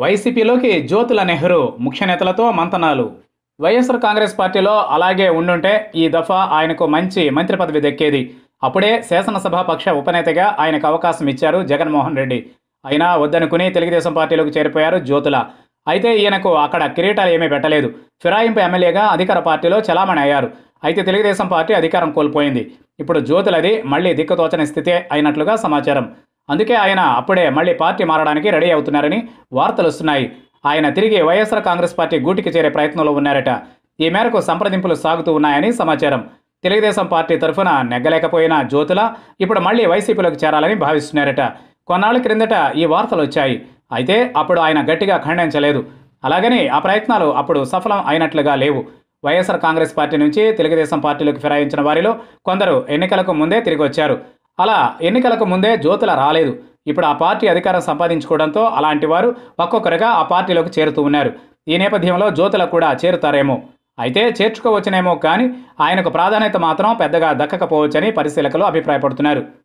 వైసీపీలోకి జ్యోతుల నెహ్రూ ముఖ్య నేతలతో మంతనాలు వైఎస్ఆర్ కాంగ్రెస్ పార్టీలో అలాగే ఉండుంటే ఈ దఫా ఆయనకు మంచి మంత్రి పదవి దక్కేది అప్పుడే శాసనసభ పక్ష ఉపనేతగా ఆయనకు అవకాశం ఇచ్చారు జగన్మోహన్ రెడ్డి అయినా వద్దనుకుని తెలుగుదేశం పార్టీలోకి చేరిపోయారు జ్యోతుల అయితే ఈయనకు అక్కడ కిరీటాలు ఏమీ పెట్టలేదు ఫిరాయింపు ఎమ్మెల్యేగా అధికార పార్టీలో చలామణి అయ్యారు అయితే తెలుగుదేశం పార్టీ అధికారం కోల్పోయింది ఇప్పుడు జ్యోతులది మళ్లీ దిక్కుతోచని స్థితే అయినట్లుగా సమాచారం అందుకే ఆయన అప్పుడే మళ్లీ పార్టీ మారడానికి రెడీ అవుతున్నారని వార్తలు వస్తున్నాయి ఆయన తిరిగి వైఎస్ఆర్ కాంగ్రెస్ పార్టీ గూటికి చేరే ప్రయత్నంలో ఉన్నారట ఈ మేరకు సంప్రదింపులు సాగుతూ ఉన్నాయని సమాచారం తెలుగుదేశం పార్టీ తరఫున నెగ్గలేకపోయిన జ్యోతుల ఇప్పుడు మళ్లీ వైసీపీలోకి చేరాలని భావిస్తున్నారట కొన్నాళ్ల క్రిందట ఈ వార్తలు వచ్చాయి అయితే అప్పుడు ఆయన గట్టిగా ఖండించలేదు అలాగని ఆ ప్రయత్నాలు అప్పుడు సఫలం అయినట్లుగా లేవు వైఎస్ఆర్ కాంగ్రెస్ పార్టీ నుంచి తెలుగుదేశం పార్టీలోకి ఫిరాయించిన వారిలో కొందరు ఎన్నికలకు ముందే తిరిగి వచ్చారు అలా ఎన్నికలకు ముందే జ్యోతుల రాలేదు ఇప్పుడు ఆ పార్టీ అధికారం సంపాదించుకోవడంతో అలాంటి వారు ఒక్కొక్కరుగా ఆ పార్టీలోకి చేరుతూ ఉన్నారు ఈ నేపథ్యంలో జ్యోతుల కూడా చేరుతారేమో అయితే చేర్చుకోవచ్చునేమో కానీ ఆయనకు ప్రాధాన్యత మాత్రం పెద్దగా దక్కకపోవచ్చని పరిశీలకులు అభిప్రాయపడుతున్నారు